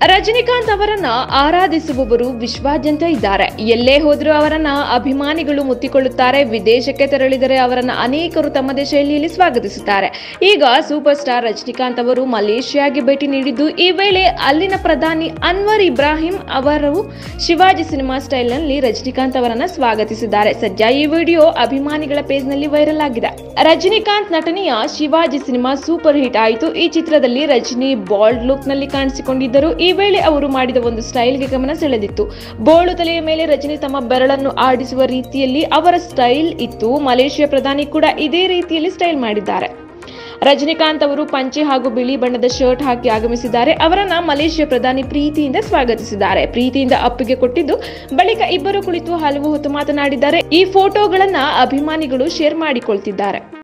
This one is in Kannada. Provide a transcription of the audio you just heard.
ರಜನಿಕಾಂತ್ ಅವರನ್ನ ಆರಾಧಿಸುವವರು ವಿಶ್ವಾದ್ಯಂತ ಇದ್ದಾರೆ ಎಲ್ಲೇ ಹೋದರೂ ಅವರನ್ನ ಅಭಿಮಾನಿಗಳು ಮುತ್ತಿಕೊಳ್ಳುತ್ತಾರೆ ವಿದೇಶಕ್ಕೆ ತೆರಳಿದರೆ ಅವರನ್ನ ಅನೇಕರು ತಮ್ಮದೇ ಶೈಲಿಯಲ್ಲಿ ಸ್ವಾಗತಿಸುತ್ತಾರೆ ಈಗ ಸೂಪರ್ ಸ್ಟಾರ್ ರಜನಿಕಾಂತ್ ಅವರು ಮಲೇಷ್ಯಾಗೆ ಭೇಟಿ ನೀಡಿದ್ದು ಈ ವೇಳೆ ಅಲ್ಲಿನ ಪ್ರಧಾನಿ ಅನ್ವರ್ ಇಬ್ರಾಹಿಂ ಅವರು ಶಿವಾಜಿ ಸಿನಿಮಾ ಸ್ಟೈಲ್ನಲ್ಲಿ ರಜನಿಕಾಂತ್ ಅವರನ್ನ ಸ್ವಾಗತಿಸಿದ್ದಾರೆ ಸದ್ಯ ಈ ವಿಡಿಯೋ ಅಭಿಮಾನಿಗಳ ಪೇಜ್ನಲ್ಲಿ ವೈರಲ್ ಆಗಿದೆ ರಜನಿಕಾಂತ್ ನಟನೆಯ ಶಿವಾಜಿ ಸಿನಿಮಾ ಸೂಪರ್ ಹಿಟ್ ಆಯಿತು ಈ ಚಿತ್ರದಲ್ಲಿ ರಜನಿ ಬಾಲ್ಡ್ ಲುಕ್ ನಲ್ಲಿ ಕಾಣಿಸಿಕೊಂಡಿದ್ದರು ಈ ವೇಳೆ ಅವರು ಮಾಡಿದ ಒಂದು ಸ್ಟೈಲ್ಗೆ ಗಮನ ಸೆಳೆದಿತ್ತು ಬೋಳು ತಲೆಯ ಮೇಲೆ ರಜನಿ ತಮ್ಮ ಬೆರಳನ್ನು ಆಡಿಸುವ ರೀತಿಯಲ್ಲಿ ಅವರ ಸ್ಟೈಲ್ ಇತ್ತು ಮಲೇಷ್ಯಾ ಪ್ರಧಾನಿ ಕೂಡ ಇದೇ ರೀತಿಯಲ್ಲಿ ಸ್ಟೈಲ್ ಮಾಡಿದ್ದಾರೆ ರಜನಿಕಾಂತ್ ಅವರು ಪಂಚೆ ಹಾಗೂ ಬಿಳಿ ಬಣ್ಣದ ಶರ್ಟ್ ಹಾಕಿ ಆಗಮಿಸಿದ್ದಾರೆ ಅವರನ್ನ ಮಲೇಷ್ಯಾ ಪ್ರಧಾನಿ ಪ್ರೀತಿಯಿಂದ ಸ್ವಾಗತಿಸಿದ್ದಾರೆ ಪ್ರೀತಿಯಿಂದ ಅಪ್ಪಿಗೆ ಕೊಟ್ಟಿದ್ದು ಬಳಿಕ ಇಬ್ಬರು ಕುಳಿತು ಹಲವು ಹೊತ್ತು ಮಾತನಾಡಿದ್ದಾರೆ ಈ ಫೋಟೋಗಳನ್ನ ಅಭಿಮಾನಿಗಳು ಶೇರ್ ಮಾಡಿಕೊಳ್ತಿದ್ದಾರೆ